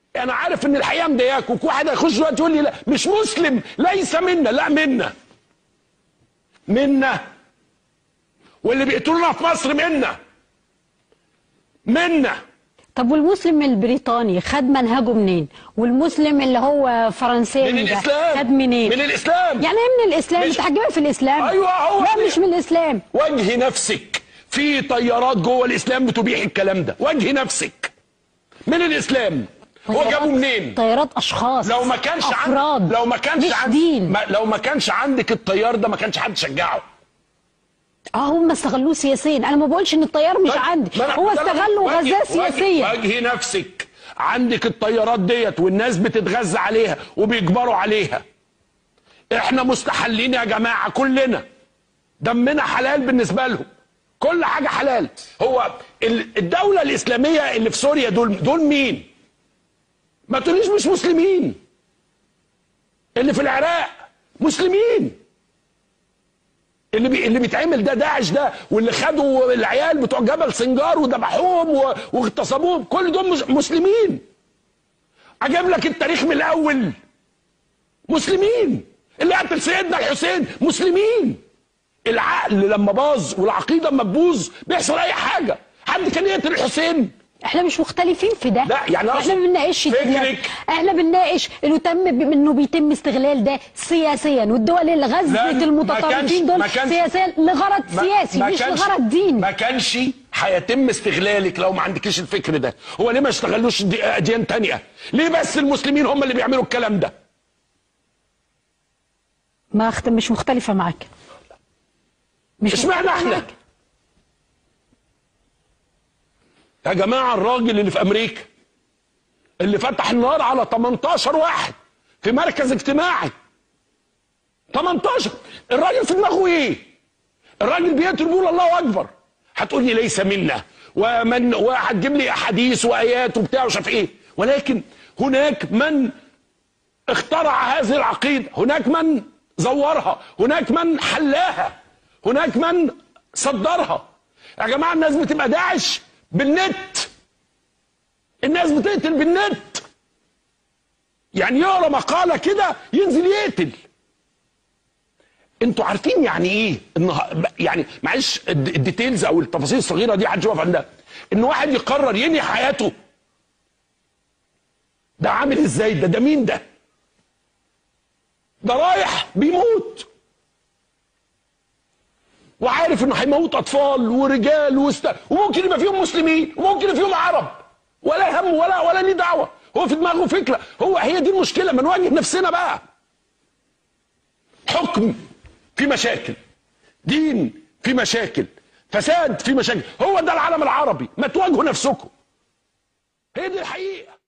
انا عارف ان الحقيقه مضايقاك وواحد هيخش دلوقتي يقول لي لا مش مسلم ليس منا لا منا منا واللي بيقتلونا في مصر منا منا طب والمسلم البريطاني خد منهجه منين والمسلم اللي هو فرنساوي من ده الإسلام. خد منين من الإسلام. يعني ايه من الاسلام مش- انت هتجيبها في الاسلام أيوة هو لا ده. مش من الاسلام وجه نفسك في طيارات جوه الاسلام بتبيح الكلام ده وجه نفسك من الاسلام هو طيارات- جابه منين طيارات اشخاص لو ما كانش افراد عند... لو ما كانش مش عند... دين ما... لو ما كانش عندك الطيار ده ما كانش حد شجعه اه هم استغلوه سياسيا انا ما بقولش ان الطيار مش طيب، عندي ما أنا- هو ما أنا- استغله وجه- وغزاه وجه- سياسيا وجه نفسك عندك الطيارات ديت والناس بتتغذى عليها وبيجبروا عليها احنا مستحلين يا جماعه كلنا دمنا حلال بالنسبه لهم كل حاجه حلال هو ال- الدوله الاسلاميه اللي في سوريا دول دول مين ما تقوليش مش مسلمين اللي في العراق مسلمين اللي بي... اللي بيتعمل ده داعش ده واللي خدوا العيال بتوع جبل سنجار وذبحوهم و... واغتصبوهم كل دول مس... مسلمين اجيب لك التاريخ من الاول مسلمين اللي قتل سيدنا الحسين مسلمين العقل لما باظ والعقيده لما تبوظ بيحصل اي حاجه حد كان يقتل الحسين احنا مش مختلفين في ده لا، يعني احنا أقصد ما بنناقش فكرك- احنا بنناقش انه تم ب- انه بيتم استغلال ده سياسيا والدول اللي لا، غزت ما كانش- المتطرفين دول ما كانش- سياسيا لغرض ما- سياسي ما مش كانش- لغرض ديني ما كانش هيتم استغلالك لو ما عندكيش الفكر ده هو ليه ما اشتغلوش دي- اديان تانية ليه بس المسلمين هم اللي بيعملوا الكلام ده ما أخت... مش مختلفه معاك مش اشمعنى مختلفة احنا معاك. يا جماعه الراجل اللي في امريكا اللي فتح النار على 18 واحد في مركز اجتماعي 18 الراجل في دماغه ايه الراجل بيقتل بيقول الله اكبر هتقول لي ليس منا ومن وهتجيب لي احاديث وايات وبتاع ومش عارف ايه ولكن هناك من اخترع هذه العقيده هناك من زورها هناك من حلاها هناك من صدرها يا جماعه الناس بتبقى داعش بالنت الناس بتقتل بالنت يعني يقرا مقاله كده ينزل يقتل انتوا عارفين يعني ايه ان يعني معلش الد- الديتيلز او التفاصيل الصغيره دي محدش يقف عندها ان واحد يقرر ينهي حياته ده عامل ازاي ده ده مين ده ده رايح بيموت وعارف انه هيموت اطفال ورجال وست... وممكن يبقى فيهم مسلمين وممكن يبقى فيهم عرب ولا هم ولا ولا ليه دعوه هو في دماغه فكره هو هي دي المشكله ما نواجه نفسنا بقى حكم في مشاكل دين في مشاكل فساد في مشاكل هو ده العالم العربي ما تواجهوا نفسكم هي دي الحقيقه